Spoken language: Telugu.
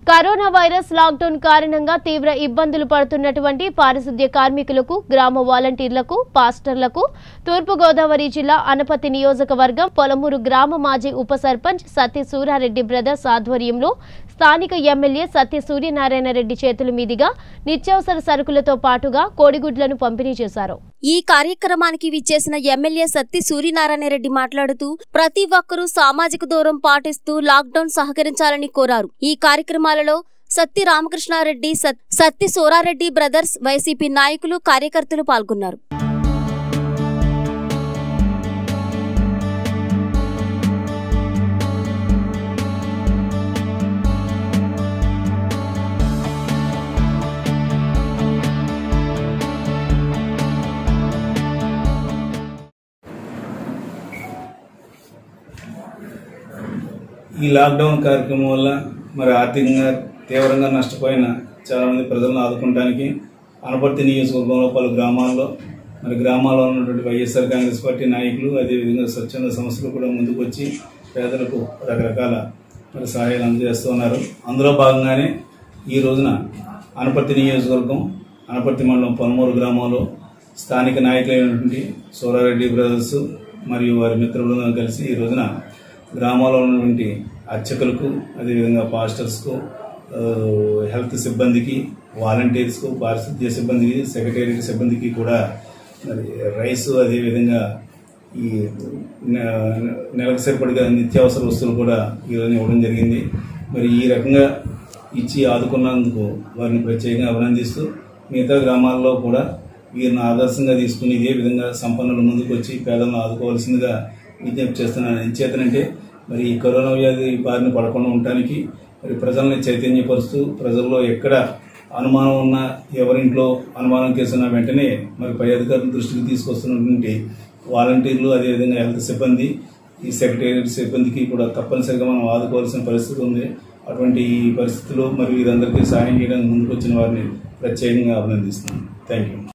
కరోనా వైరస్ లాక్డౌన్ కారణంగా తీవ్ర ఇబ్బందులు పడుతున్నటువంటి పారిశుద్ధ్య కార్మికులకు గ్రామ వాలంటీర్లకు పాస్టర్లకు తూర్పుగోదావరి జిల్లా అనపతి నియోజకవర్గం పొలమూరు గ్రామ మాజీ ఉప సర్పంచ్ సత్య సూరారెడ్డి బ్రదర్స్ ఆధ్వర్యంలో స్థానిక ఎమ్మెల్యే సత్య సూర్యనారాయణ రెడ్డి చేతుల మీదుగా నిత్యావసర సరుకులతో పాటుగా కోడిగుడ్లను పంపిణీ చేశారు ఈ కార్యక్రమానికి విచ్చేసిన ఎమ్మెల్యే సత్తి సూర్యనారాయణ రెడ్డి మాట్లాడుతూ ప్రతి ఒక్కరూ సామాజిక దూరం పాటిస్తూ లాక్డౌన్ సహకరించాలని కోరారు ఈ కార్యక్రమాలలో సత్తి రామకృష్ణారెడ్డి సత్- సత్తి సోరారెడ్డి బ్రదర్స్ వైసీపీ నాయకులు కార్యకర్తలు పాల్గొన్నారు ఈ లాక్డౌన్ కార్యక్రమం వల్ల మరి ఆర్థికంగా తీవ్రంగా నష్టపోయిన చాలామంది ప్రజలను ఆదుకోవడానికి అనపర్తి నియోజకవర్గంలో పలు గ్రామాల్లో మరి గ్రామాల్లో ఉన్నటువంటి వైఎస్ఆర్ కాంగ్రెస్ పార్టీ నాయకులు అదేవిధంగా స్వచ్ఛంద సంస్థలు కూడా ముందుకు వచ్చి పేదలకు రకరకాల మరి సహాయాలు అందజేస్తూ ఉన్నారు అందులో భాగంగానే ఈ రోజున అనపర్తి నియోజకవర్గం అనపర్తి మండలం పల్మూరు గ్రామంలో స్థానిక నాయకులైనటువంటి సోరారెడ్డి బ్రదర్స్ మరియు వారి మిత్ర బృందం కలిసి ఈ రోజున గ్రామాల్లో ఉన్నటువంటి అర్చకులకు అదేవిధంగా పాస్టర్స్కు ఆ, హెల్త్ సిబ్బందికి వాలంటీర్స్కు పారిశుద్ధ్య సిబ్బందికి సెక్రటేరియట్ సిబ్బందికి కూడా మరి రైస్ అదేవిధంగా ఈ నె- నెలకు సరిపడిగా నిత్యావసర వస్తువులు కూడా ఈరోజు ఇవ్వడం జరిగింది మరి ఈ రకంగా ఇచ్చి ఆదుకున్నందుకు వారిని ప్రత్యేకంగా అభినందిస్తూ మిగతా గ్రామాల్లో కూడా వీరిని ఆదర్శంగా తీసుకుని ఇదే విధంగా సంపన్నులు ముందుకు వచ్చి పేదలను ఆదుకోవాల్సిందిగా విజ్ఞప్తి చేస్తున్నాను ఎంచేతనంటే మరి ఈ కరోనా వ్యాధి బారిన పడకుండా ఉండటానికి మరి ప్రజల్ని చైతన్యపరుస్తూ ప్రజల్లో ఎక్కడ అనుమానం ఉన్న ఎవరింట్లో అనుమానం కేసున్న వెంటనే మరి పై అధికారుల దృష్టికి తీసుకొస్తున్నటువంటి వాలంటీర్లు అదేవిధంగా హెల్త్ సిబ్బంది ఈ సెక్రటేరియట్ సిబ్బందికి కూడా తప్పనిసరిగా మనం ఆదుకోవాల్సిన పరిస్థితి ఉంది అటువంటి ఈ పరిస్థితుల్లో మరి వీరందరికీ సహాయం చేయడానికి ముందుకు వచ్చిన వారిని ప్రత్యేకంగా అభినందిస్తున్నాను థ్యాంక్ యూ